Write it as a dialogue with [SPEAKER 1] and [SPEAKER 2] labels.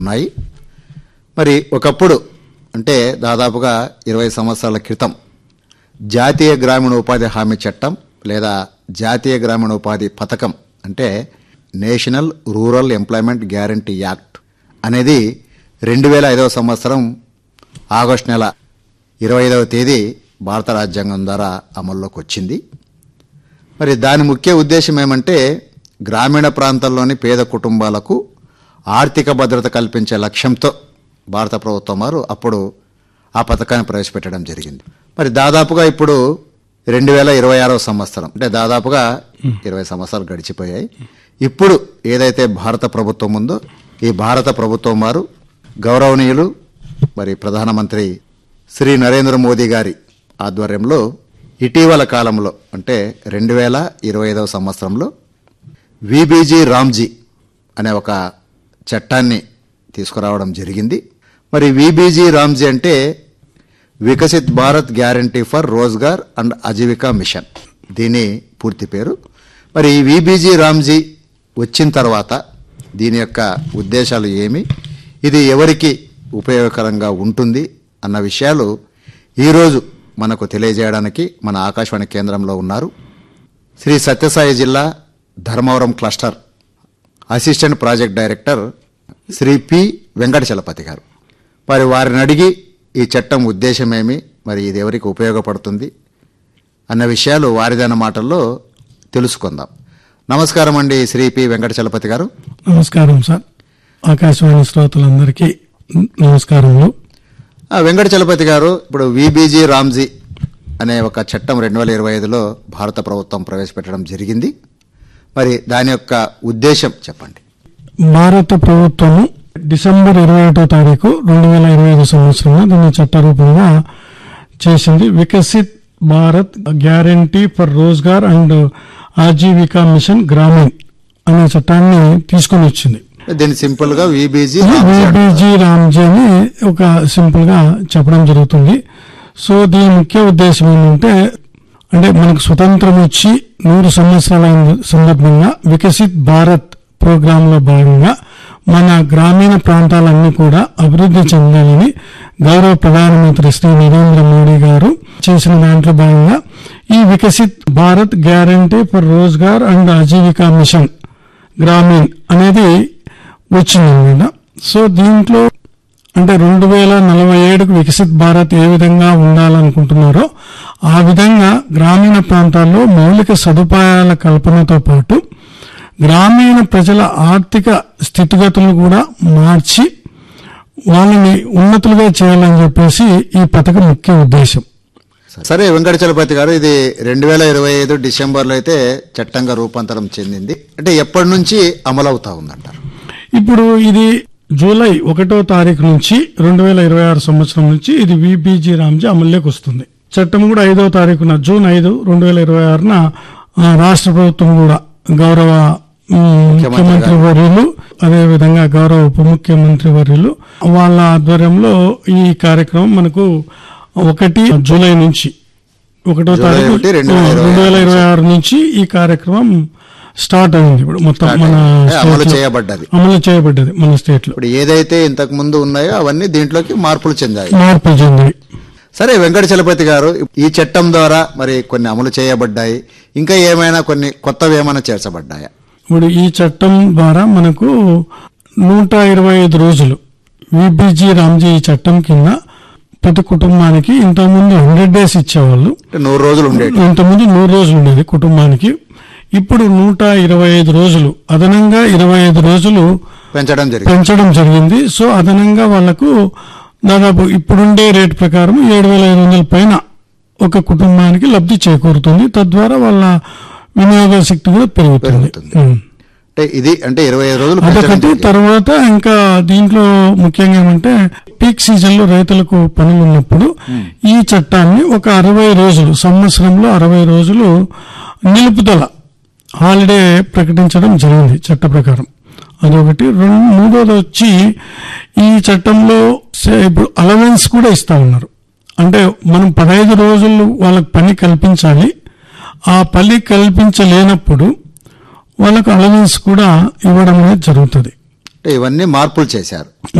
[SPEAKER 1] ఉన్నాయి మరి ఒకప్పుడు అంటే దాదాపుగా ఇరవై సంవత్సరాల క్రితం జాతీయ గ్రామీణ ఉపాధి హామీ చట్టం లేదా జాతీయ గ్రామీణ ఉపాధి పథకం అంటే national rural employment guarantee act అనేది రెండు వేల ఐదవ సంవత్సరం ఆగస్టు నెల ఇరవై ఐదవ తేదీ భారత రాజ్యాంగం ద్వారా అమల్లోకి వచ్చింది మరి దాని ముఖ్య ఉద్దేశం ఏమంటే గ్రామీణ ప్రాంతాల్లోని పేద కుటుంబాలకు ఆర్థిక భద్రత కల్పించే లక్ష్యంతో భారత ప్రభుత్వం వారు అప్పుడు ఆ పథకాన్ని ప్రవేశపెట్టడం జరిగింది మరి దాదాపుగా ఇప్పుడు రెండు వేల ఇరవై ఆరవ సంవత్సరం అంటే దాదాపుగా ఇరవై సంవత్సరాలు గడిచిపోయాయి ఇప్పుడు ఏదైతే భారత ప్రభుత్వం ఉందో ఈ భారత ప్రభుత్వం వారు గౌరవనీయులు మరి ప్రధానమంత్రి శ్రీ నరేంద్ర మోదీ గారి ఆధ్వర్యంలో ఇటీవల కాలంలో అంటే రెండు వేల ఇరవై ఐదవ సంవత్సరంలో విబీజీ రామ్జీ అనే ఒక చట్టాన్ని తీసుకురావడం జరిగింది మరి విబీజీ రామ్జీ అంటే Viksit Bharat guarantee for Rozgar and Ajeevika mission దీని పూర్తి పేరు మరి ఈ విబీజీ రామ్జీ వచ్చిన తర్వాత దీని యొక్క ఉద్దేశాలు ఏమి ఇది ఎవరికి ఉపయోగకరంగా ఉంటుంది అన్న విషయాలు ఈరోజు మనకు తెలియజేయడానికి మన ఆకాశవాణి కేంద్రంలో ఉన్నారు శ్రీ సత్యసాయి జిల్లా Dharmavaram cluster assistant project director Shri P Venkatachalapathi గారు మరి వారిని అడిగి ఈ చట్టం ఉద్దేశమేమి మరి ఇది ఎవరికి ఉపయోగపడుతుంది అన్న విషయాలు వారిదైన మాటల్లో తెలుసుకుందాం నమస్కారం అండి శ్రీ పి వెంకటచలపతి గారు
[SPEAKER 2] నమస్కారం సార్ ఆకాశవాణి శ్రోతలందరికీ నమస్కారములు
[SPEAKER 1] ఆ, వెంకటచలపతి గారు ఇప్పుడు విబీజీ రామ్జీ అనే ఒక చట్టం రెండు వేల ఇరవై ఐదులో భారత ప్రభుత్వం ప్రవేశపెట్టడం జరిగింది మరి దాని యొక్క ఉద్దేశం చెప్పండి
[SPEAKER 2] భారత ప్రభుత్వము డిసెంబర్ ఇరవై ఒకటో తారీఖు రెండు వేల ఇరవై ఐదు సంవత్సరంలో దీన్ని చట్టరూపంగా చేసింది Viksit Bharat guarantee for Rozgar and Ajeevika mission Gramin అనే చట్టాన్ని తీసుకొని వచ్చింది
[SPEAKER 1] దీన్ని సింపుల్ గా విబీజీ రామ్జీ అంటారు.
[SPEAKER 2] విబిజి రామ్జీ అని ఒక సింపుల్ గా చెప్పడం జరుగుతుంది సో దీని ముఖ్య ఉద్దేశం ఏంటంటే అంటే మనకు స్వతంత్రం వచ్చి నూరు సంవత్సరాలైన సందర్భంగా వికసిత్ భారత్ ప్రోగ్రామ్ లో భాగంగా మన గ్రామీణ ప్రాంతాలన్నీ కూడా అభివృద్ధి చెందాలని గౌరవ ప్రధానమంత్రి శ్రీ నరేంద్ర మోడీ గారు చేసిన దాంట్లో భాగంగా ఈ Viksit Bharat guarantee for Rozgar and Ajeevika mission Gramin అనేది వచ్చిందన్నమాట సో దీంట్లో అంటే రెండు వేల నలభై ఏడుకు వికసిత్ భారత్ ఏ విధంగా ఉండాలనుకుంటున్నారో ఆ విధంగా గ్రామీణ ప్రాంతాల్లో మౌలిక సదుపాయాల కల్పనతో పాటు గ్రామీణ ప్రజల ఆర్థిక స్థితిగతులు కూడా మార్చి వాళ్ళని ఉన్నతులుగా చేయాలని చెప్పేసి ఈ పథకం ముఖ్య ఉద్దేశం
[SPEAKER 1] సరే వెంకటచలపతి గారు ఇది రెండు వేల ఇరవై ఐదు డిసెంబర్లో అయితే చట్టంగా రూపాంతరం చెందింది అంటే ఎప్పటి నుంచి అమలవుతా ఉందంటారు
[SPEAKER 2] ఇప్పుడు ఇది జూలై ఒకటో తారీఖు నుంచి రెండు వేల ఇరవై ఆరు సంవత్సరం నుంచి ఇది విబిజి రామ్జీ అమల్లోకి వస్తుంది చట్టం కూడా ఐదో తారీఖున జూన్ ఐదు రెండు వేల ఇరవై ఆరున ఆ, రాష్ట్ర ప్రభుత్వం కూడా గౌరవ ఉమ్, ముఖ్యమంత్రి వర్యులు అదేవిధంగా గౌరవ ఉప ముఖ్యమంత్రి వర్యులు వాళ్ళ ఆధ్వర్యంలో ఈ కార్యక్రమం మనకు ఒకటి జూలై నుంచి ఒకటో
[SPEAKER 1] జూలై
[SPEAKER 2] తారీఖు
[SPEAKER 1] ఒకటి, రెండు వేల ఇరవై
[SPEAKER 2] రెండు వేల ఇరవై ఆరు నుంచి ఈ కార్యక్రమం స్టార్ట్ అయింది ఇప్పుడు మొత్తం మన
[SPEAKER 1] అంటే అమలు
[SPEAKER 2] state లో.
[SPEAKER 1] చేయబడ్డది
[SPEAKER 2] అమలు చేయబడ్డది మన స్టేట్ లో
[SPEAKER 1] ఇప్పుడు ఏదైతే ఇంతకు ముందు ఉన్నాయో అవన్నీ దీంట్లోకి మార్పులు చెందాయి
[SPEAKER 2] మార్పులు చెందాయి
[SPEAKER 1] సరే వెంకట చలపతి గారు ఈ చట్టం ద్వారా మరి కొన్ని అమలు చేయబడ్డాయి ఇంకా ఏమైనా కొన్ని కొత్తవి ఏమైనా చేర్చబడ్డాయా
[SPEAKER 2] ఇప్పుడు ఈ చట్టం ద్వారా మనకు నూట ఇరవై ఐదు రోజులు విబిజి రామ్జీ ఈ చట్టం కింద ప్రతి కుటుంబానికి ఇంతకుముందు హండ్రెడ్ డేస్ ఇచ్చేవాళ్ళు
[SPEAKER 1] అంటే నూరు రోజులు ఉండేవి
[SPEAKER 2] ఇంతకుముందు నూరు రోజులు ఉండేది కుటుంబానికి ఇప్పుడు నూట ఇరవై ఐదు రోజులు అదనంగా ఇరవై ఐదు రోజులు
[SPEAKER 1] పెంచడం జరిగింది
[SPEAKER 2] పెంచడం జరిగింది సో అదనంగా వాళ్లకు దాదాపు ఇప్పుడుండే రేట్ ప్రకారం ఏడు వేల ఐదు వందల పైన ఒక కుటుంబానికి లబ్ధి చేకూరుతుంది తద్వారా వాళ్ళ వినియోగ శక్తి కూడా పెరుగుతుంది
[SPEAKER 1] పెరుగుతుంది.
[SPEAKER 2] ఉం.
[SPEAKER 1] అంటే ఇది అంటే ఇరవై ఐదు రోజులు పెంచడం
[SPEAKER 2] అదొకటి
[SPEAKER 1] జరిగింది.
[SPEAKER 2] తర్వాత ఇంకా దీంట్లో ముఖ్యంగా ఏమంటే పీక్ సీజన్ లో రైతులకు పనులు ఉన్నప్పుడు ఈ చట్టాన్ని ఒక అరవై రోజులు సంవత్సరంలో అరవై రోజులు నిలుపుదల హాలిడే ప్రకటించడం జరిగింది చట్ట ప్రకారం అదొకటి రెండు మూడోది వచ్చి ఈ చట్టంలో సే- ఇప్పుడు అలవెన్స్ కూడా ఇస్తా ఉన్నారు అంటే మనం పదహైదు రోజులు వాళ్ళకి పని కల్పించాలి ఆ పని కల్పించలేనప్పుడు వాళ్ళకు అలవెన్స్ కూడా ఇవ్వడం అనేది జరుగుతుంది
[SPEAKER 1] అంటే ఇవన్నీ మార్పులు చేశారు